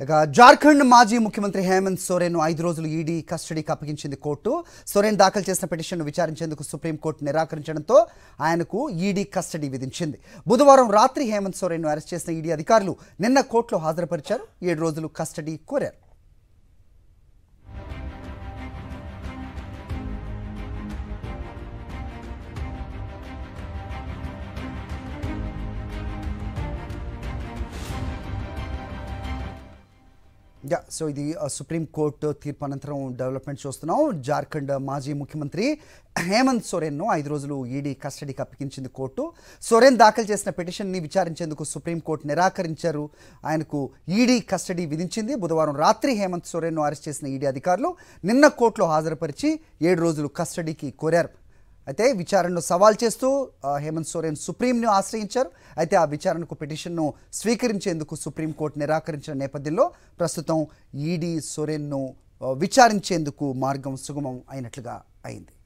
ఇక జార్ఖండ్ మాజీ ముఖ్యమంత్రి హేమంత్ సోరెన్ ఐదు రోజులు ఈడీ కస్టడీకి అప్పగించింది కోర్టు సోరెన్ దాఖలు చేసిన పిటిషన్ను విచారించేందుకు సుప్రీంకోర్టు నిరాకరించడంతో ఆయనకు ఈడీ కస్టడీ విధించింది బుధవారం రాత్రి హేమంత్ సోరెన్ను అరెస్ట్ చేసిన ఈడీ అధికారులు నిన్న కోర్టులో హాజరుపరిచారు ఏడు రోజులు కస్టడీ కోరారు యా సో ఇది ఆ, సుప్రీంకోర్టు తీర్పు అనంతరం డెవలప్మెంట్ చూస్తున్నాం జార్ఖండ్ మాజీ ముఖ్యమంత్రి హేమంత్ సోరెన్ను ఐదు రోజులు ఈడీ కస్టడీకి అప్పగించింది కోర్టు సోరెన్ దాఖలు చేసిన పిటిషన్ని విచారించేందుకు సుప్రీంకోర్టు నిరాకరించారు ఆయనకు ఈడీ కస్టడీ విధించింది బుధవారం రాత్రి హేమంత్ సోరెన్ను అరెస్ట్ చేసిన ఈడీ అధికారులు నిన్న కోర్టులో హాజరుపరిచి ఏడు రోజులు కస్టడీకి కోరారు అయితే విచారణను సవాల్ చేస్తూ ఆ, హేమంత్ సోరెన్ సుప్రీంను ఆశ్రయించారు అయితే ఆ విచారణకు పిటిషన్ను స్వీకరించేందుకు సుప్రీంకోర్టు నిరాకరించిన నేపథ్యంలో ప్రస్తుతం ఈడీ సోరెన్ను ఆ, విచారించేందుకు మార్గం సుగమం అయినట్లుగా అయింది